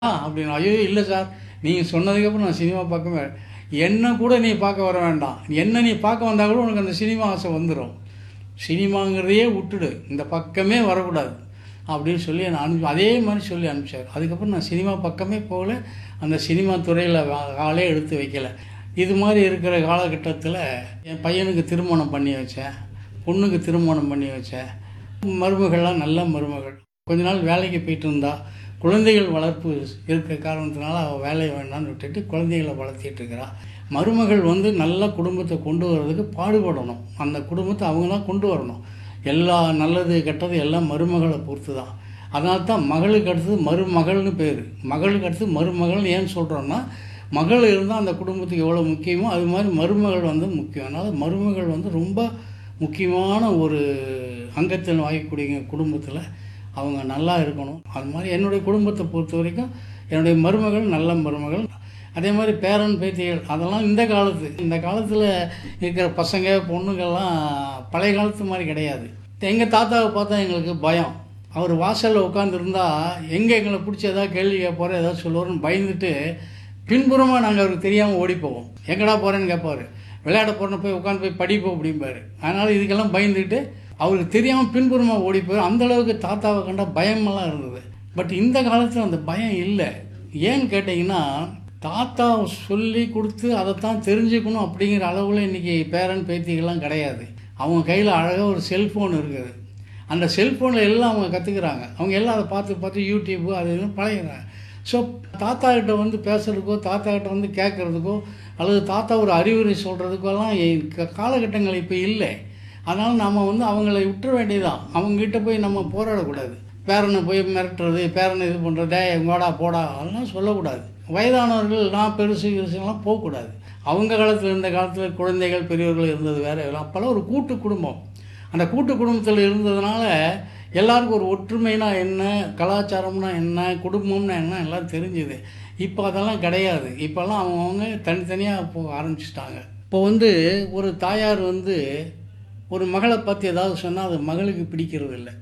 அப்படின்னு ஐயோ இல்லை சார் நீங்கள் சொன்னதுக்கப்புறம் நான் சினிமா பார்க்கவே என்ன கூட நீ பார்க்க வர வேண்டாம் என்ன நீ பார்க்க வந்தால் கூட உனக்கு அந்த சினிமா ஆசை வந்துடும் சினிமாங்கிறதையே விட்டுடு இந்த பக்கமே வரக்கூடாது அப்படின்னு சொல்லி நான் அனுப்பி அதே மாதிரி சொல்லி அனுப்பிச்சார் அதுக்கப்புறம் நான் சினிமா பக்கமே போகல அந்த சினிமா துறையில் காலே எடுத்து வைக்கல இது மாதிரி இருக்கிற காலகட்டத்தில் என் பையனுக்கு திருமணம் பண்ணி வச்சேன் பொண்ணுக்கு திருமணம் பண்ணி வச்சேன் மருமகள்லாம் நல்ல மருமகள் கொஞ்ச நாள் வேலைக்கு போயிட்டு இருந்தா குழந்தைகள் வளர்ப்பு இருக்க காரணத்தினால அவள் வேலையை வேண்டாம்னு விட்டுட்டு குழந்தைகளை வளர்த்திட்டு இருக்கிறா மருமகள் வந்து நல்ல குடும்பத்தை கொண்டு வர்றதுக்கு பாடுபடணும் அந்த குடும்பத்தை அவங்க தான் கொண்டு வரணும் எல்லா நல்லது கெட்டது எல்லாம் மருமகளை பொறுத்து தான் அதனால தான் மகளுக்கு அடுத்தது மருமகள்னு பேர் மகளுக்கு அடுத்து மருமகள்னு ஏன் சொல்கிறோன்னா மகள் இருந்தால் அந்த குடும்பத்துக்கு எவ்வளோ முக்கியமோ அது மாதிரி மருமகள் வந்து முக்கியம் அதனால் மருமகள் வந்து ரொம்ப முக்கியமான ஒரு அங்கத்தில் வாங்கக்கூடிய குடும்பத்தில் அவங்க நல்லா இருக்கணும் அது மாதிரி என்னுடைய குடும்பத்தை பொறுத்த வரைக்கும் என்னுடைய மருமகள் நல்ல மருமகள் அதே மாதிரி பேரன் பேத்திகள் அதெல்லாம் இந்த காலத்து இந்த காலத்தில் இருக்கிற பசங்க பொண்ணுங்கள்லாம் பழைய காலத்து மாதிரி கிடையாது எங்கள் தாத்தாவை பார்த்தா எங்களுக்கு பயம் அவர் வாசலில் உட்காந்துருந்தா எங்கே எங்களை பிடிச்சி ஏதாவது கேள்வி கேட்பாரு ஏதாவது சொல்லுவாருன்னு பயந்துட்டு பின்புறமாக நாங்கள் அவருக்கு தெரியாமல் ஓடி போவோம் எங்கடா போகிறேன்னு கேட்பாரு விளையாட போகிறேன்னு போய் உட்காந்து போய் படிப்போம் அப்படிம்பாரு அதனால் இதுக்கெல்லாம் பயந்துட்டு அவருக்கு தெரியாமல் பின்புறமாக ஓடி போய் அந்தளவுக்கு தாத்தாவை கண்டா பயமெல்லாம் இருந்தது பட் இந்த காலத்தில் அந்த பயம் இல்லை ஏன்னு கேட்டிங்கன்னா தாத்தா சொல்லி கொடுத்து அதைத்தான் தெரிஞ்சுக்கணும் அப்படிங்கிற அளவில் இன்றைக்கி பேரன் பேத்திகள்லாம் கிடையாது அவங்க கையில் அழகாக ஒரு செல்ஃபோன் இருக்குது அந்த செல்ஃபோனில் எல்லாம் அவங்க கற்றுக்குறாங்க அவங்க எல்லாம் அதை பார்த்து பார்த்து யூடியூப்பு அது இதுன்னு பழகிறாங்க ஸோ தாத்தா கிட்ட வந்து பேசுகிறதுக்கோ தாத்தா கிட்ட வந்து கேட்குறதுக்கோ அல்லது தாத்தா ஒரு அறிவுரை சொல்கிறதுக்கெல்லாம் காலகட்டங்கள் இப்போ இல்லை அதனால் நம்ம வந்து அவங்கள விட்டுற வேண்டியதான் அவங்ககிட்ட போய் நம்ம போராடக்கூடாது பேரனை போய் மிரட்டுறது பேரனை இது பண்ணுறது டே எங்கோடா போடா அதெல்லாம் சொல்லக்கூடாது வயதானவர்கள் நான் பெருசு பெருசுலாம் போகக்கூடாது அவங்க காலத்தில் இருந்த காலத்தில் குழந்தைகள் பெரியவர்கள் இருந்தது வேறு அப்போல்லாம் ஒரு கூட்டு குடும்பம் அந்த கூட்டு குடும்பத்தில் இருந்ததுனால எல்லாருக்கும் ஒரு ஒற்றுமைனா என்ன கலாச்சாரம்னா என்ன குடும்பம்னா என்ன எல்லாம் தெரிஞ்சுது இப்போ அதெல்லாம் கிடையாது இப்போல்லாம் அவங்கவுங்க தனித்தனியாக போக ஆரம்பிச்சிட்டாங்க இப்போ வந்து ஒரு தாயார் வந்து ஒரு மகளை பற்றி ஏதாவது சொன்னால் அது மகளுக்கு பிடிக்கிறது இல்லை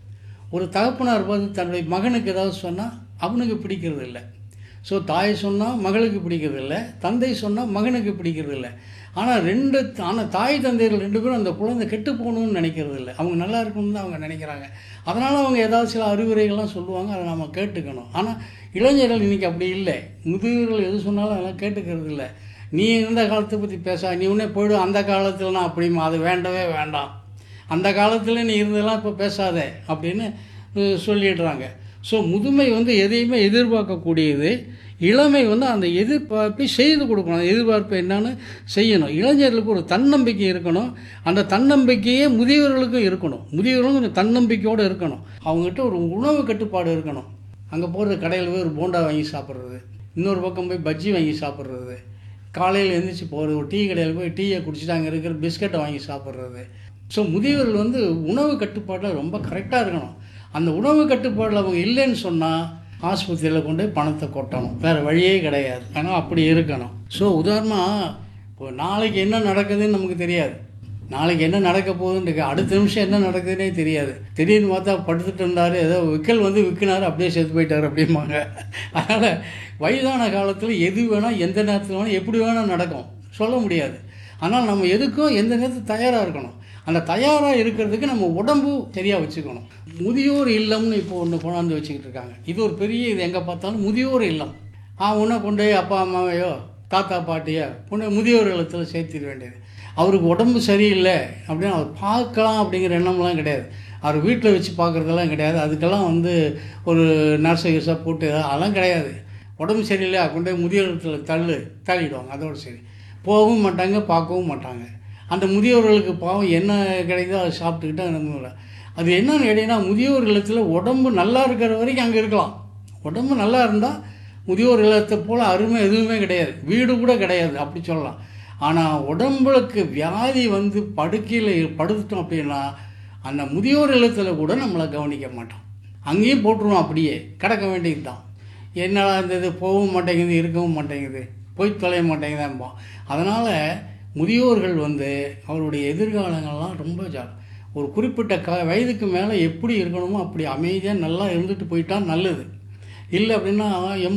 ஒரு தகப்பனார் பார்த்து தன்னுடைய மகனுக்கு ஏதாவது சொன்னால் அவனுக்கு பிடிக்கிறது இல்லை ஸோ தாய் சொன்னால் மகளுக்கு பிடிக்கிறது இல்லை தந்தை சொன்னால் மகனுக்கு பிடிக்கிறது இல்லை ஆனால் ரெண்டு ஆனால் தாய் தந்தையர்கள் ரெண்டு பேரும் அந்த குழந்தை கெட்டு போகணும்னு நினைக்கிறது இல்லை அவங்க நல்லா இருக்கணும்னு தான் அவங்க நினைக்கிறாங்க அதனால் அவங்க ஏதாவது சில அறிவுரைகள்லாம் சொல்லுவாங்க அதை நம்ம கேட்டுக்கணும் ஆனால் இளைஞர்கள் இன்றைக்கி அப்படி இல்லை முதியவர்கள் எது சொன்னாலும் அதெல்லாம் கேட்டுக்கிறது இல்லை நீ இருந்த காலத்தை பற்றி பேச நீ உடனே போய்டு அந்த காலத்துலனா அப்படிமா அது வேண்டவே வேண்டாம் அந்த காலத்தில் நீ இருந்ததெல்லாம் இப்போ பேசாத அப்படின்னு சொல்லிடுறாங்க ஸோ முதுமை வந்து எதையுமே எதிர்பார்க்கக்கூடியது இளமை வந்து அந்த எதிர்பார்ப்பை செய்து கொடுக்கணும் அந்த எதிர்பார்ப்பு என்னன்னு செய்யணும் இளைஞர்களுக்கு ஒரு தன்னம்பிக்கை இருக்கணும் அந்த தன்னம்பிக்கையே முதியவர்களுக்கும் இருக்கணும் முதியவர்களும் கொஞ்சம் தன்னம்பிக்கையோடு இருக்கணும் அவங்ககிட்ட ஒரு உணவு கட்டுப்பாடு இருக்கணும் அங்கே போகிற கடையில் போய் ஒரு போண்டா வாங்கி சாப்பிட்றது இன்னொரு பக்கம் போய் பஜ்ஜி வாங்கி சாப்பிட்றது காலையில் எழுந்திரிச்சு போகிறது ஒரு டீ கடையில் போய் டீயை குடிச்சிட்டு அங்கே இருக்கிற பிஸ்கட்டை வாங்கி சாப்பிட்றது ஸோ முதியவர்கள் வந்து உணவு கட்டுப்பாட்டில் ரொம்ப கரெக்டாக இருக்கணும் அந்த உணவு கட்டுப்பாடில் அவங்க இல்லைன்னு சொன்னால் ஆஸ்பத்திரியில் கொண்டு போய் பணத்தை கொட்டணும் வேறு வழியே கிடையாது ஆனால் அப்படி இருக்கணும் ஸோ உதாரணமாக இப்போ நாளைக்கு என்ன நடக்குதுன்னு நமக்கு தெரியாது நாளைக்கு என்ன நடக்க போகுதுன்னு அடுத்த நிமிஷம் என்ன நடக்குதுன்னே தெரியாது திடீர்னு பார்த்தா படுத்துட்டு இருந்தார் ஏதோ விக்கல் வந்து விற்கினார் அப்படியே செத்து போயிட்டார் அப்படிம்பாங்க அதனால் வயதான காலத்தில் எது வேணால் எந்த நேரத்தில் வேணால் எப்படி வேணால் நடக்கும் சொல்ல முடியாது ஆனால் நம்ம எதுக்கும் எந்த நேரத்தில் தயாராக இருக்கணும் அந்த தயாராக இருக்கிறதுக்கு நம்ம உடம்பு சரியாக வச்சுக்கணும் முதியோர் இல்லம்னு இப்போ ஒன்று கொண்டாந்து வச்சுக்கிட்டு இருக்காங்க இது ஒரு பெரிய இது எங்கே பார்த்தாலும் முதியோர் இல்லம் ஆ உன்னை கொண்டு போய் அப்பா அம்மாவையோ தாத்தா பாட்டியோ கொண்டு முதியோர் இல்லத்தில் சேர்த்திட வேண்டியது அவருக்கு உடம்பு சரியில்லை அப்படின்னு அவர் பார்க்கலாம் அப்படிங்கிற எண்ணம்லாம் கிடையாது அவர் வீட்டில் வச்சு பார்க்குறதெல்லாம் கிடையாது அதுக்கெல்லாம் வந்து ஒரு நர்ஸை கிர்ஸாக போட்டு அதெல்லாம் கிடையாது உடம்பு சரியில்லை கொண்டு போய் முதியோர் இல்லத்தில் தள்ளு தள்ளிடுவாங்க அதோடு சரி போகவும் மாட்டாங்க பார்க்கவும் மாட்டாங்க அந்த முதியோர்களுக்கு பாவம் என்ன கிடைக்குதோ அதை சாப்பிட்டுக்கிட்டு நம்ம அது என்னன்னு கேட்டிங்கன்னா முதியோர் இல்லத்தில் உடம்பு நல்லா இருக்கிற வரைக்கும் அங்கே இருக்கலாம் உடம்பு நல்லா இருந்தால் முதியோர் இல்லத்தை போல் அருமை எதுவுமே கிடையாது வீடு கூட கிடையாது அப்படி சொல்லலாம் ஆனால் உடம்புக்கு வியாதி வந்து படுக்கையில் படுத்துட்டோம் அப்படின்னா அந்த முதியோர் இல்லத்தில் கூட நம்மளை கவனிக்க மாட்டோம் அங்கேயும் போட்டுருவோம் அப்படியே கிடக்க வேண்டியது தான் என்னடா இந்த இது போகவும் மாட்டேங்குது இருக்கவும் மாட்டேங்குது போய் தொலைய மாட்டேங்குதான்போம் அதனால் முதியோர்கள் வந்து அவருடைய எதிர்காலங்கள்லாம் ரொம்ப ஜா ஒரு குறிப்பிட்ட க வயதுக்கு மேலே எப்படி இருக்கணுமோ அப்படி அமைதியாக நல்லா இருந்துட்டு போயிட்டா நல்லது இல்லை அப்படின்னா எம்